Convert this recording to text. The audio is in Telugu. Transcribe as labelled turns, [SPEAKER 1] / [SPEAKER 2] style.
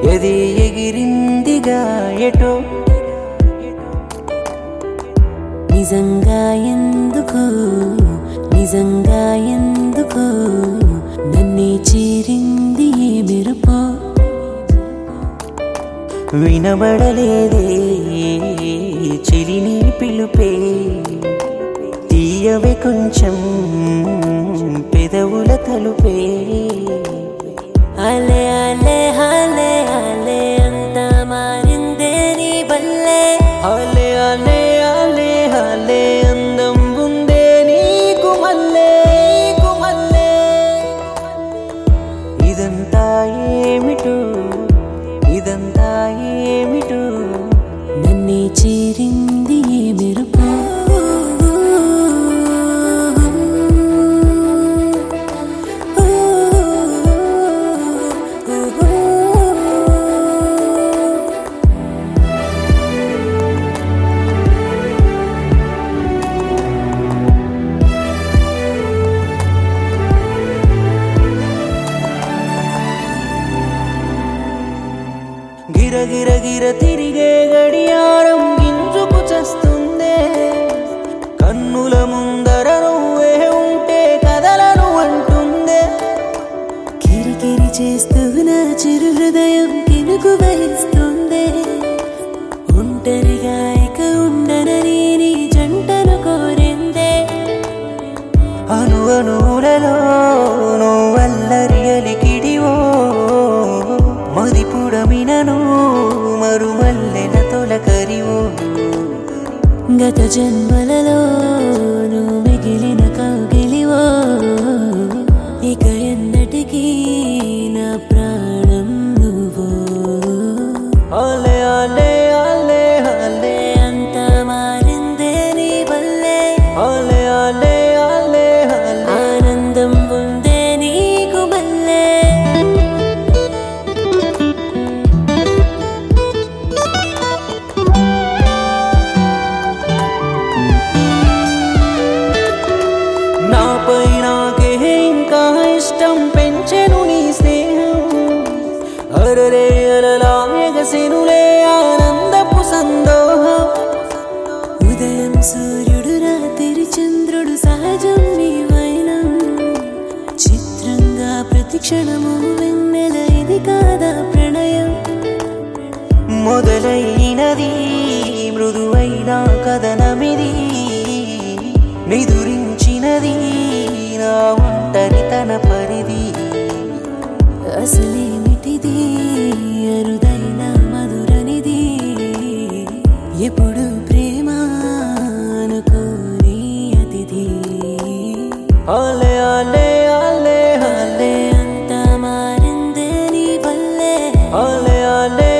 [SPEAKER 1] ఎది ఎగిరిందిగా ఎటో
[SPEAKER 2] నిజంగా ఎందుకు నిజంగా ఎందుకు నన్నే చేరింది ఈ మెరుపు
[SPEAKER 1] వినబడలేదే చెలిని పిలుపే తీయవే కొంచెం పెదవుల తలుపే
[SPEAKER 2] అలే అలే అలే అలే అంతా మారిందే నీ వల్లే
[SPEAKER 1] అలే అలే అలే అలే అందం ఉందే నీకు మల్లే నీకు మల్లే ఇదంతా ఏమిటో ఇదంతా ఏమిటో
[SPEAKER 2] నన్నే చేరింది ఈ మెరుపు
[SPEAKER 1] గిర గిర గిర తిరిగే గడియారం గింజుకు చస్తుందే కన్నుల ముందర నువ్వే ఉంటే కదలను అంటుందే
[SPEAKER 2] కిరికిరి చేస్తూ నా చిరు హృదయం కినుకు వహిస్తుంది ఒంటరిగా ఇక ఉండనని నీ జంటను కోరిందే
[SPEAKER 1] అను అనులలో నువ్వల్లరి అలికిడివో మదిపుడమినను మరుమల్లెల తొలకరివో
[SPEAKER 2] గత జన్మలలో నువ్వు మిగిలిన కౌగిలివో ఇక ఎన్నటికీ నా ప్రాణం నువ్వు
[SPEAKER 1] అలే అలే అలే అలే
[SPEAKER 2] అంత మారిందే నీ వల్లే
[SPEAKER 1] అలే అలే అలే అలే
[SPEAKER 2] ఆనందం ఉందే నీకు మల్లే
[SPEAKER 1] నాపై నాకే ఇంకా ఇష్టం పెంచెను నీ స్నేహం అరరే అలలా ఎగసెనులే ఆనందపు సందోహం
[SPEAKER 2] ఉదయం సూర్యుడు రాత్రి చంద్రుడు సహజం నీ వైనం చిత్రంగా ప్రతి క్షణము వెన్నెల ఇది కాదా ప్రణయం
[SPEAKER 1] మొదలైనది మృదువైన కథనమిది నిదురించినది నా ఒంటరితన పరిధి
[SPEAKER 2] అసలేమిటిది అరుదైన మధురనిది ఎప్పుడు ప్రేమ అనుకోని అతిథి
[SPEAKER 1] అలే అలే అలే అలే
[SPEAKER 2] అంతా మారిందే నీ వల్లే
[SPEAKER 1] అలే అలే